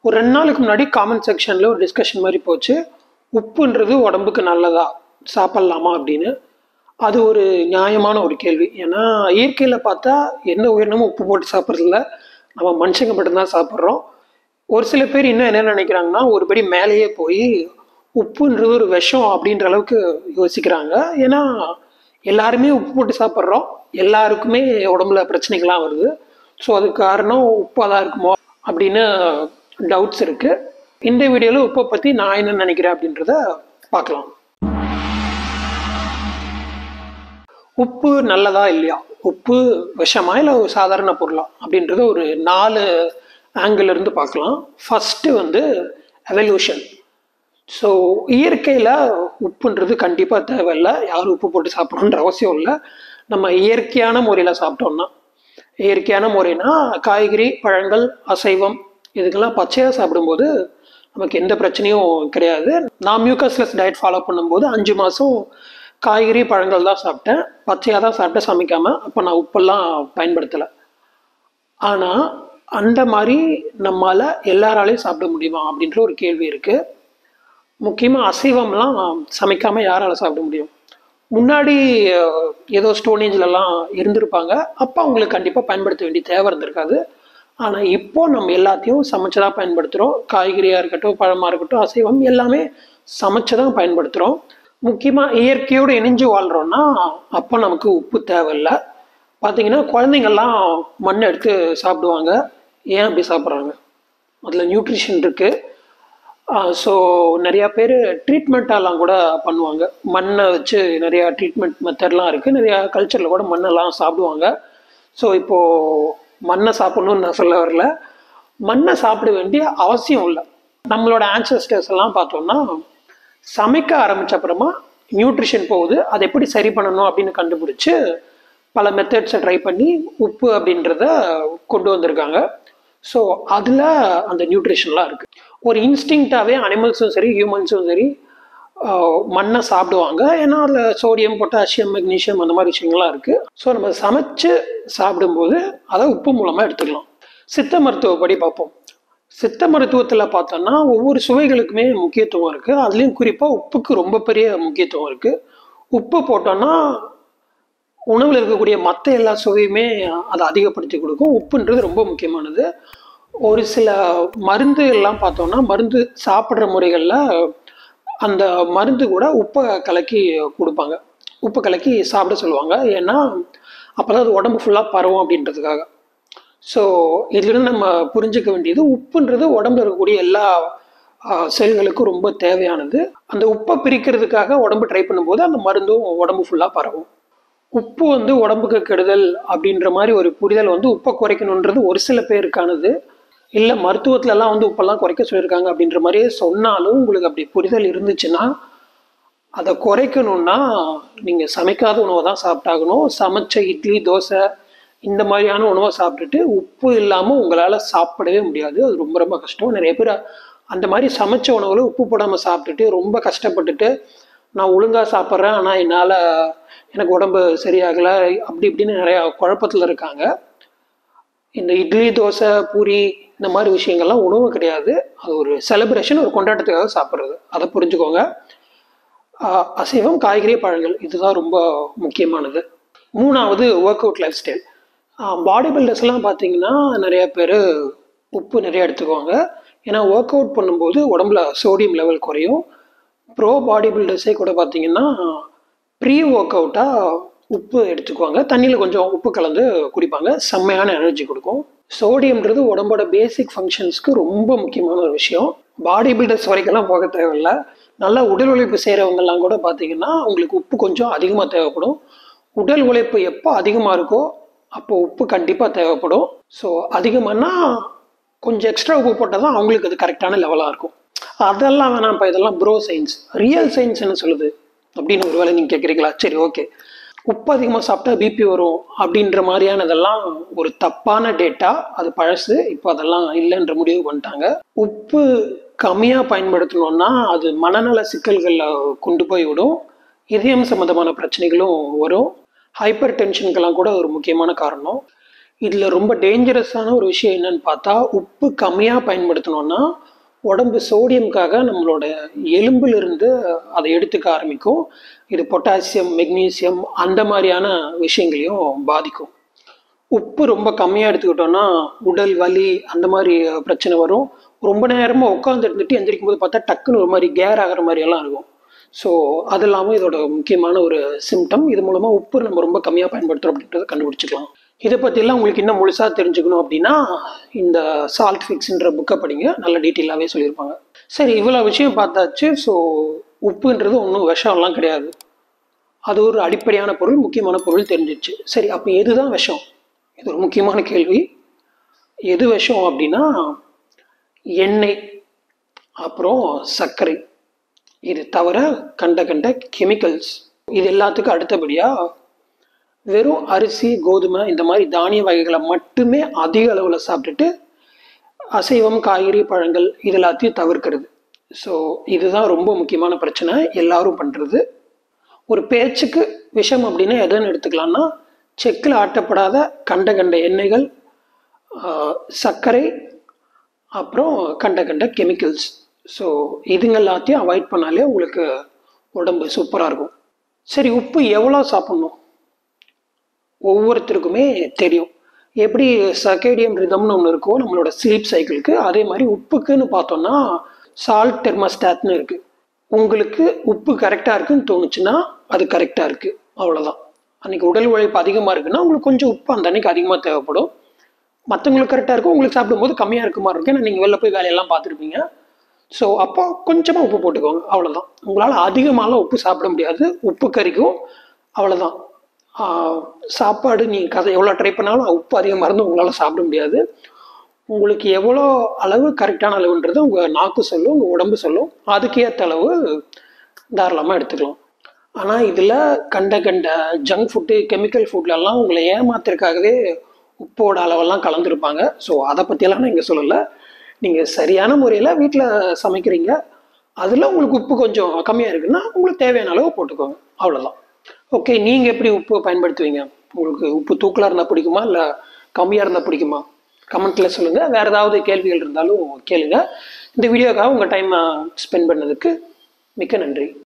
ஒரு ரெண்டு நாளுக்கு முன்னாடி காமெண்ட் செக்ஷனில் ஒரு டிஸ்கஷன் மாதிரி போச்சு உப்புன்றது உடம்புக்கு நல்லதா சாப்பிட்லாமா அப்படின்னு அது ஒரு நியாயமான ஒரு கேள்வி ஏன்னா இயற்கையில் பார்த்தா எந்த உயிரினமும் உப்பு போட்டு சாப்பிட்றதில்ல நம்ம மனுஷங்க மட்டும்தான் சாப்பிட்றோம் ஒரு சில பேர் இன்னும் என்ன நினைக்கிறாங்கன்னா ஒரு படி மேலேயே போய் உப்புன்றது ஒரு விஷம் அப்படின்ற அளவுக்கு யோசிக்கிறாங்க ஏன்னா எல்லாருமே உப்பு போட்டு சாப்பிட்றோம் எல்லாருக்குமே உடம்புல பிரச்சனைகள்லாம் வருது ஸோ அதுக்கு காரணம் உப்பாக தான் இருக்குமோ அப்படின்னு டவுட்ஸ் இருக்குது இந்த வீடியோவில் உப்பை பற்றி நான் என்ன நினைக்கிறேன் அப்படின்றத பார்க்கலாம் உப்பு நல்லதா இல்லையா உப்பு விஷமா இல்லை ஒரு சாதாரண பொருளா அப்படின்றத ஒரு நாலு ஆங்கிள் இருந்து பார்க்கலாம் ஃபஸ்ட்டு வந்து எவல்யூஷன் ஸோ இயற்கையில் உப்புன்றது கண்டிப்பாக தேவையில்லை யாரும் உப்பு போட்டு சாப்பிடணுன்ற அவசியம் இல்லை நம்ம இயற்கையான முறையில் சாப்பிட்டோம்னா இயற்கையான முறைனா காய்கறி பழங்கள் அசைவம் இதுக்கெல்லாம் பச்சையாக சாப்பிடும்போது நமக்கு எந்த பிரச்சனையும் கிடையாது நான் மியூக்கஸ்லெஸ் டயட் ஃபாலோ பண்ணும்போது அஞ்சு மாதம் காய்கறி பழங்கள் தான் சாப்பிட்டேன் பச்சையாக தான் சாப்பிட்டேன் சமைக்காமல் அப்போ நான் உப்பெல்லாம் பயன்படுத்தலை ஆனால் அந்த மாதிரி நம்மால் எல்லாராலையும் சாப்பிட முடியுமா அப்படின்ற ஒரு கேள்வி இருக்குது முக்கியமாக அசைவம்லாம் சமைக்காமல் யாரால் சாப்பிட முடியும் முன்னாடி அஹ், ஏதோ ஸ்டோனேஜ்லலாம் இருந்திருப்பாங்க அப்போ அவங்களுக்கு கண்டிப்பாக பயன்படுத்த வேண்டிய தேவை இருந்திருக்காது ஆனால் இப்போ நம்ம எல்லாத்தையும் சமைச்சு தான் பயன்படுத்துகிறோம் காய்கறியாக இருக்கட்டும் பழமாக இருக்கட்டும் அசைவம் எல்லாமே சமைச்சு தான் பயன்படுத்துகிறோம் முக்கியமாக இயற்கையோடு இணைஞ்சு வாழ்கிறோன்னா அப்போ நமக்கு உப்பு தேவையில்லை பார்த்தீங்கன்னா குழந்தைங்கள்லாம் மண் எடுத்து சாப்பிடுவாங்க ஏன் அப்படி சாப்பிட்றாங்க அதில் நியூட்ரிஷன் இருக்குது ஸோ நிறையா பேர் ட்ரீட்மெண்ட்டெல்லாம் கூட பண்ணுவாங்க மண்ணை வச்சு நிறையா ட்ரீட்மெண்ட் மெத்தட்லாம் இருக்குது நிறையா கல்ச்சரில் கூட மண்ணெல்லாம் சாப்பிடுவாங்க ஸோ இப்போது மண்ணை சாப்பிடணும்னு நான் சொல்ல வரல மண்ணை சாப்பிட வேண்டிய அவசியம் இல்லை நம்மளோட ஆன்சஸ்டர்ஸ் எல்லாம் பார்த்தோம்னா சமைக்க ஆரம்பிச்ச அப்புறமா நியூட்ரிஷன் போகுது அதை எப்படி சரி பண்ணணும் அப்படின்னு கண்டுபிடிச்சு பல மெத்தட்ஸை ட்ரை பண்ணி உப்பு அப்படின்றத கொண்டு வந்திருக்காங்க ஸோ அதில் அந்த நியூட்ரிஷன்லாம் இருக்குது ஒரு இன்ஸ்டிங்க்டாகவே அனிமல்ஸும் சரி ஹியூமன்ஸும் சரி ஆஹ், மண்ணை சாப்பிடுவாங்க ஏன்னா அதில் சோடியம் பொட்டாசியம் மெக்னீஷியம் அந்த மாதிரி விஷயங்கள்லாம் இருக்குது ஸோ நம்ம சமைச்சு சாப்பிடும்போது அதை உப்பு மூலமாக எடுத்துக்கலாம் சித்த மருத்துவப்படி பார்ப்போம் சித்த மருத்துவத்தில் பார்த்தோம்னா ஒவ்வொரு சுவைகளுக்குமே முக்கியத்துவம் இருக்குது அதுலேயும் குறிப்பாக உப்புக்கு ரொம்ப பெரிய முக்கியத்துவம் இருக்குது உப்பு போட்டோம்னா உணவில் இருக்கக்கூடிய மற்ற எல்லா சுவையுமே அதை அதிகப்படுத்தி கொடுக்கும் உப்புன்றது ரொம்ப முக்கியமானது ஒரு சில மருந்து எல்லாம் பார்த்தோம்னா மருந்து சாப்பிட்ற முறைகளில் அந்த மருந்து கூட உப்பை கலக்கி கொடுப்பாங்க உப்பு கலக்கி சாப்பிட சொல்லுவாங்க ஏன்னா அப்போ தான் அது உடம்பு ஃபுல்லாக பரவும் அப்படின்றதுக்காக ஸோ இதுலேருந்து நம்ம புரிஞ்சுக்க வேண்டியது உப்புன்றது உடம்புல இருக்கக்கூடிய எல்லா ஆஹ், செல்களுக்கும் ரொம்ப தேவையானது அந்த உப்பை பிரிக்கிறதுக்காக உடம்பு ட்ரை பண்ணும்போது அந்த மருந்தும் உடம்பு ஃபுல்லாக பரவும் உப்பு வந்து உடம்புக்கு கெடுதல் அப்படின்ற மாதிரி ஒரு புரிதல் வந்து உப்பை குறைக்கணுன்றது ஒரு சில பேருக்கானது இல்லை மருத்துவத்துலலாம் வந்து உப்பெல்லாம் குறைக்க சொல்லியிருக்காங்க அப்படின்ற மாதிரியே சொன்னாலும் உங்களுக்கு அப்படி புரிதல் இருந்துச்சுன்னா அதை குறைக்கணும்னா நீங்கள் சமைக்காத உணவை தான் சாப்பிட்டாகணும் சமைச்ச இட்லி தோசை இந்த மாதிரியான உணவை சாப்பிட்டுட்டு உப்பு இல்லாமல் உங்களால் சாப்பிடவே முடியாது அது ரொம்ப ரொம்ப கஷ்டம் நிறைய பேர் அந்த மாதிரி சமைச்ச உணவுல உப்பு போடாமல் சாப்பிட்டுட்டு ரொம்ப கஷ்டப்பட்டுட்டு நான் ஒழுங்காக சாப்பிட்றேன் ஆனால் என்னால் எனக்கு உடம்பு சரியாகலை அப்படி இப்படின்னு நிறையா குழப்பத்தில் இருக்காங்க இந்த இட்லி தோசை பூரி இந்த மாதிரி விஷயங்கள்லாம் உணவு கிடையாது அது ஒரு செலிப்ரேஷன் ஒரு கொண்டாட்டத்துக்காக சாப்பிட்றது அதை புரிஞ்சுக்கோங்க ஆஹ் அசைவம் காய்கறி பழங்கள் இதுதான் ரொம்ப முக்கியமானது மூணாவது workout lifestyle body பில்டர்ஸ்லாம் பார்த்தீங்கன்னா நிறைய பேர் உப்பு நிறைய எடுத்துக்குவாங்க ஏன்னா ஒர்க் அவுட் பண்ணும்போது உடம்புல சோடியம் லெவல் குறையும் ப்ரோ பாடி பில்டர்ஸே கூட பார்த்தீங்கன்னா ப்ரீ ஒர்க் அவுட்டாக உப்பு எடுத்துக்குவாங்க தண்ணியில் கொஞ்சம் உப்பு கலந்து குடிப்பாங்க செம்மையான எனர்ஜி கொடுக்கும் சோடியம்ன்றது உடம்போட பேசிக் ஃபங்க்ஷன்ஸ்க்கு ரொம்ப முக்கியமான ஒரு விஷயம் பாடி பில்டர்ஸ் வரைக்கும்லாம் போக தேவையில்லை நல்லா உடல் உழைப்பு செய்கிறவங்கெல்லாம் கூட பார்த்தீங்கன்னா உங்களுக்கு உப்பு கொஞ்சம் அதிகமாக தேவைப்படும் உடல் உழைப்பு எப்போ அதிகமாக இருக்கோ அப்போ உப்பு கண்டிப்பாக தேவைப்படும் ஸோ அதிகமானா கொஞ்சம் எக்ஸ்ட்ரா உப்பு போட்டால் தான் அவங்களுக்கு அது கரெக்டான லெவலாக இருக்கும் அதெல்லாம் வேணாம் இப்போ இதெல்லாம் ப்ரோ சயின்ஸ் ரியல் சயின்ஸ் என்ன சொல்லுது அப்படின்னு ஒரு வேளை நீங்கள் கேட்குறீங்களா சரி ஓகே உப்பு அதிகமாக சாப்பிட்டா பிபி வரும் அப்படின்ற மாதிரியானதெல்லாம் ஒரு தப்பான டேட்டா அது பழசு இப்போ அதெல்லாம் இல்லைன்ற முடிவு பண்ணிட்டாங்க உப்பு கம்மியாக பயன்படுத்தணும்னா அது மனநல சிக்கல்களில் கொண்டு போய் விடும் இதயம் சம்மந்தமான பிரச்சனைகளும் வரும் ஹைப்பர் டென்ஷனுக்கெல்லாம் கூட ஒரு முக்கியமான காரணம் இதில் ரொம்ப டேஞ்சரஸான ஒரு விஷயம் என்னன்னு பார்த்தா உப்பு கம்மியாக பயன்படுத்தணும்னா உடம்பு சோடியம்காக நம்மளோட எலும்பிலிருந்து அதை எடுத்துக்க ஆரம்பிக்கும் இது பொட்டாசியம் மெக்னீசியம் அந்த மாதிரியான விஷயங்களையும் பாதிக்கும் உப்பு ரொம்ப கம்மியாக எடுத்துக்கிட்டோம்னா உடல் வலி அந்த மாதிரி பிரச்சனை வரும் ரொம்ப நேரமாக உட்காந்து இருந்துட்டு எந்திரிக்கும் போது பார்த்தா டக்குன்னு ஒரு மாதிரி கேர் ஆகிற மாதிரி எல்லாம் இருக்கும் ஸோ அது இல்லாமல் இதோட முக்கியமான ஒரு சிம்டம் இது மூலமாக உப்பு நம்ம ரொம்ப கம்மியாக பயன்படுத்துகிறோம் அப்படின்றத கண்டுபிடிச்சிக்கலாம் இதை பற்றிலாம் உங்களுக்கு இன்னும் முழுசாக தெரிஞ்சுக்கணும் அப்படின்னா இந்த சால்ட் ஃபிக்ஸ்ன்ற புக்கை படிங்க நல்ல டீட்டெயிலாகவே சொல்லியிருப்பாங்க சரி இவ்வளோ விஷயம் பார்த்தாச்சு ஸோ உப்புன்றது ஒன்றும் விஷம்லாம் கிடையாது அது ஒரு அடிப்படையான பொருள் முக்கியமான பொருள் தெரிஞ்சிச்சு சரி அப்போ எதுதான் விஷம் இது ஒரு முக்கியமான கேள்வி எது விஷம் அப்படின்னா எண்ணெய் அப்புறம் சர்க்கரை இது தவிர கண்ட கண்ட கெமிக்கல்ஸ் இது எல்லாத்துக்கும் அடுத்தபடியாக வெறும் அரிசி கோதுமை இந்த மாதிரி தானிய வகைகளை மட்டுமே அதிக அளவில் சாப்பிட்டுட்டு அசைவம் காய்கறி பழங்கள் இது எல்லாத்தையும் தவிர்க்கிறது ஸோ இதுதான் ரொம்ப முக்கியமான பிரச்சனை எல்லாரும் பண்ணுறது ஒரு பேச்சுக்கு விஷம் அப்படின்னு எதுன்னு எடுத்துக்கலாம்னா செக்கில் ஆட்டப்படாத கண்ட கண்ட எண்ணெய்கள் ஆஹ், சர்க்கரை அப்புறம் கண்ட கண்ட கெமிக்கல்ஸ் ஸோ இதுங்க எல்லாத்தையும் அவாய்ட் பண்ணாலே உங்களுக்கு உடம்பு சூப்பராக இருக்கும் சரி உப்பு எவ்வளோ சாப்பிட்ணும் ஒவ்வொருத்தருக்குமே தெரியும் எப்படி சர்க்கேடியம் ரிதம்னு ஒன்று இருக்கோ நம்மளோட ஸ்லீப் சைக்கிளுக்கு அதே மாதிரி உப்புக்குன்னு பார்த்தோம்னா சால்ட் தெர்மஸ்டாட்னு இருக்கு உங்களுக்கு உப்பு கரெக்டாக இருக்குன்னு தோணுச்சுன்னா அது கரெக்டாக இருக்கு அவ்வளோதான் அன்னைக்கு உடல் உழைப்பு அதிகமாக இருக்குன்னா உங்களுக்கு கொஞ்சம் உப்பு அந்த அன்னைக்கு அதிகமாக தேவைப்படும் மற்றவங்களுக்கு கரெக்டாக இருக்கும் உங்களுக்கு சாப்பிடும்போது கம்மியாக இருக்க மாதிரி இருக்கு ஏன்னா நீங்கள் வெளில போய் வேலையெல்லாம் பார்த்துருப்பீங்க ஸோ அப்போ கொஞ்சமாக உப்பு போட்டுக்கோங்க அவ்வளோதான் உங்களால் அதிகமாகலாம் உப்பு சாப்பிட முடியாது உப்பு கறிக்கும் அவ்வளோதான் ஆஹ் சாப்பாடு நீங்கள் கதை எவ்வளோ ட்ரை பண்ணாலும் உப்பு அதிகமாக இருந்து உங்களால் சாப்பிட முடியாது உங்களுக்கு எவ்வளோ அளவு கரெக்டான அளவுன்றது உங்கள் நாக்கு சொல்லும் உங்கள் உடம்பு சொல்லும் அதுக்கேற்ற அளவு தாராளமாக எடுத்துக்கலாம் ஆனால் இதில் கண்ட கண்ட ஜங்க் ஃபுட்டு கெமிக்கல் ஃபுட்லலாம் உங்களை ஏமாத்துறதுக்காகவே உப்போட அளவெல்லாம் கலந்துருப்பாங்க ஸோ அதை பற்றியெல்லாம் நான் இங்கே சொல்லலை நீங்கள் சரியான முறையில் வீட்டில் சமைக்கிறீங்க அதில் உங்களுக்கு உப்பு கொஞ்சம் கம்மியாக இருக்குன்னா உங்களுக்கு தேவையான அளவு போட்டுக்கோங்க அவ்வளோதான் ஓகே நீங்கள் எப்படி உப்பு பயன்படுத்துவீங்க உங்களுக்கு உப்பு தூக்கலாக இருந்தால் பிடிக்குமா இல்லை கம்மியாக இருந்தால் பிடிக்குமா கமெண்ட்டில் சொல்லுங்கள் வேறு ஏதாவது கேள்விகள் இருந்தாலும் கேளுங்க இந்த வீடியோக்காக உங்கள் டைம் ஸ்பெண்ட் பண்ணதுக்கு மிக்க நன்றி